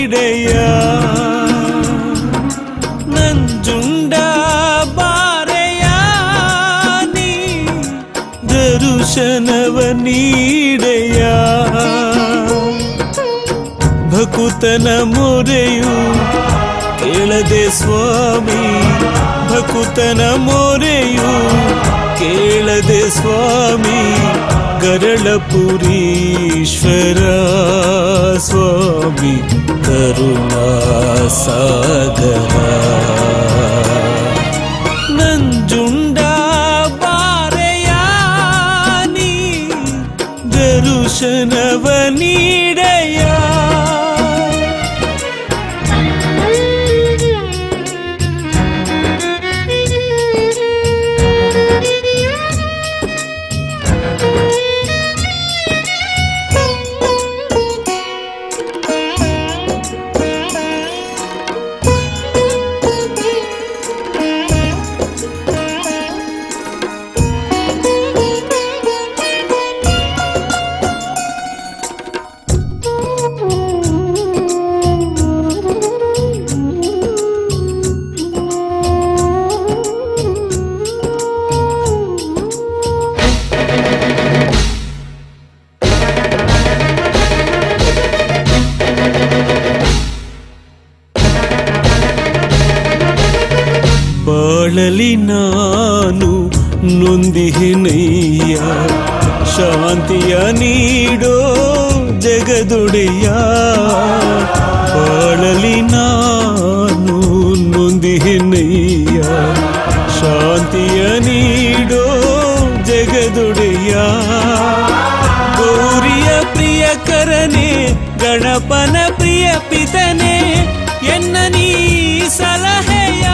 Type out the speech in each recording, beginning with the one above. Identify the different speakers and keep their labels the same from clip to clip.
Speaker 1: ನೀಡೆಯ ನಂಜುಂಡ ಬಾರೆಯ ನೀ ದರುಶನವ ನೀಡೆಯ ಭಕುತನ ಮೊರೆಯು ಕೇಳದೆ ಸ್ವಾಮಿ ಭಕುತನ ಮೊರೆಯು ಕೇಳದೆ ಸ್ವಾಮಿ ಗರಳಪುರೀಶ್ವರ ಸ್ವಾಮಿ ಕರುಣಾ ಸಾಗರ ನಂಜುಂಡ ಬಾರೆಯ ನೀ ದರುಶನವ ನೀಡೆಯ ಬಾಳಲಿ ನಾನು ನೊಂದಿಹಿನಯ್ಯ ಶಾಂತಿಯ ನೀಡೋ ಜಗದೊಡೆಯ ಬಾಳಲಿ ನಾನು ನೊಂದಿಹಿನಯ್ಯ ಶಾಂತಿಯ ನೀಡೋ ಜಗದೊಡೆಯ ಗೌರಿಯ ಪ್ರಿಯ ಕರನೆ ಗಣಪನ ಪ್ರಿಯ ಪಿತನೆ ಎನ್ನ ನೀ ಸಲಹೆಯ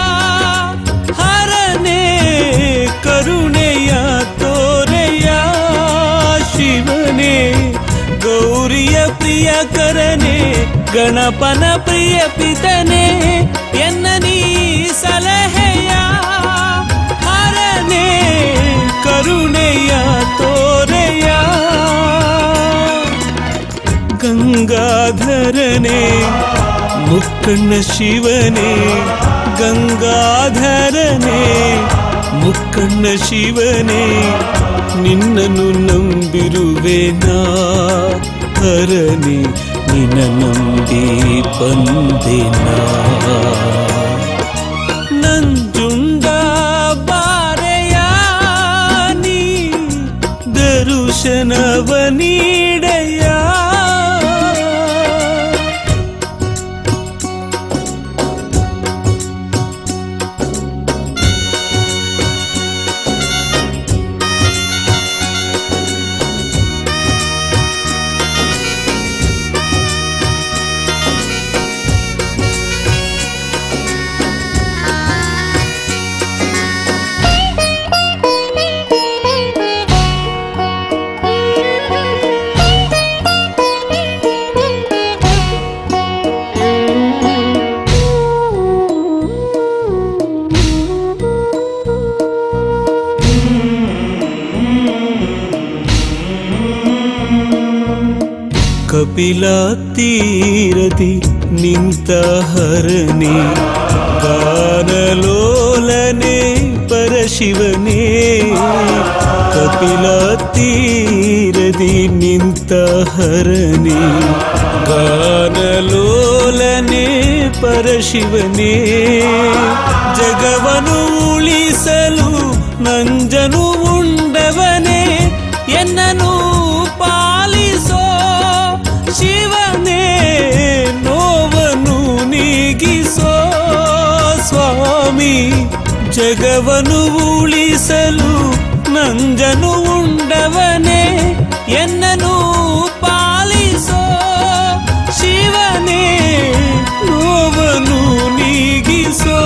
Speaker 1: ಹರನೆ ಕರುಣೆಯ ತೋರೆಯ ಶಿವನೇ ಗೌರಿಯ ಪ್ರಿಯ ಕರನೆ ಗಣಪನ ಪ್ರಿಯ ಪಿತನೆ ಎನ್ನ ನೀ ಸಲಹೆಯ ಹರನೆ ಕರುಣೆಯ ತೋರೆಯ ಗಂಗಾಧರನೆ ಮುಕ್ಕಣ್ಣ ಶಿವನೇ ಗಂಗಾಧರನೆ ಮುಕ್ಕಣ್ಣ ಶಿವನೇ ನಿನ್ನನ್ನು ನಂಬಿರುವೆನಾ ಹರನೆ ನಿನ್ನ ನಂಬಿ ಬಂದೆನಾ ನಂಜುಂಡ ಬಾರೆಯ ನೀ ದರುಶನವ ನೀಡೆಯ ಕಪಿಲ ತೀರದಿ ನಿಂತ ಹರನೆ ಗಾನಲೋಲನೆ ಪರಶಿವನೇ ಕಪಿಲ ತೀರದಿ ನಿಂತ ಹರನೆ ಗಾನಲೋಲನೆ ಪರಶಿವನೇ ಜಗವನು ಉಳಿಸಲು ನಂಜನು ಉಂಡವನೇ ಎನ್ನನು ಪಾಲಿಸೋ ಶಿವನೇ ನೋವನು ನೀಗಿಸೋ ಸ್ವಾಮಿ ಜಗವನು ಉಳಿಸಲು ನಂಜನು ಉಂಡವನೇ ಎನ್ನನು ಪಾಲಿಸೋ ಶಿವನೇ ನೋವನು ನೀಗಿಸೋ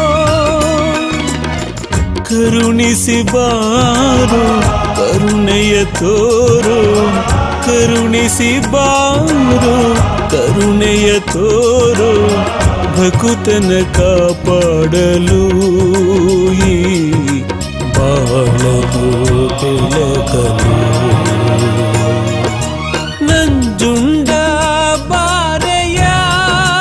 Speaker 1: ಕರುಣಿಸಿ ಬಾರು ಕರುಣೆಯ ತೋರು ಕರುಣಿಸಿ ಬಾರು ಕರುಣೆಯ ತೋರು ಭಕುತನ ಕಾಪಾಡಲು ಈ ಬಾಳಲು ಬೆಳಗಲು ನಂಜುಂಡ ಬಾರೆಯ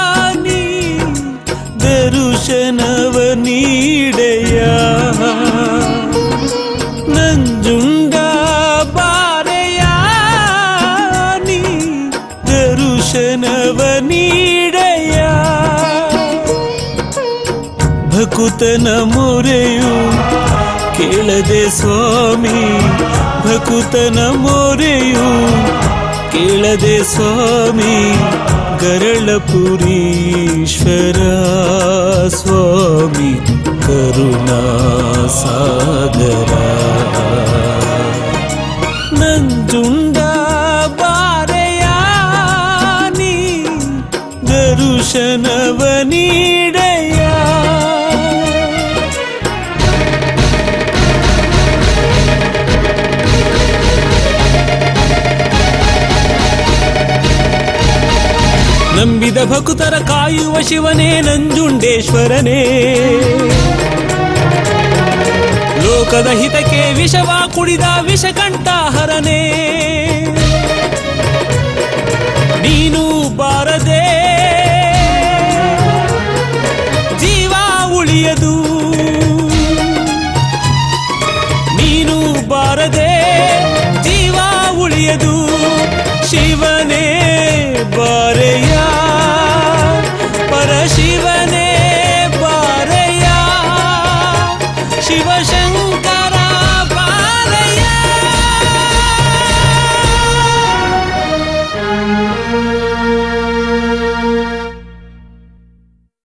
Speaker 1: ಭಕುತನ ಮೊರೆಯು ಕೇಳದೆ ಸ್ವಾಮಿ ಭಕುತನ ಮೊರೆಯು ಕೇಳದೆ ಸ್ವಾಮಿ ಗರಳಪುರೀಶ್ವರ ಸ್ವಾಮಿ ಕರುಣಾ ಸಾಗರ ನಂಜುಂಡ ಬಾರೆಯ ನೀ ದರುಶನವ ನೀಡೆಯ ನಂಬಿದ ಭಕ್ತರ ಕಾಯುವ ಶಿವನೇ ನಂಜುಂಡೇಶ್ವರನೇ ಲೋಕದ ಹಿತಕ್ಕೆ ವಿಷವ ಕುಡಿದ ವಿಷಕಂಠಹರನೇ ನೀನು ಬಾರದೆ ಜೀವ ಉಳಿಯದು ನೀನು ಬಾರದೆ ಜೀವ ಉಳಿಯದು ಶಿವ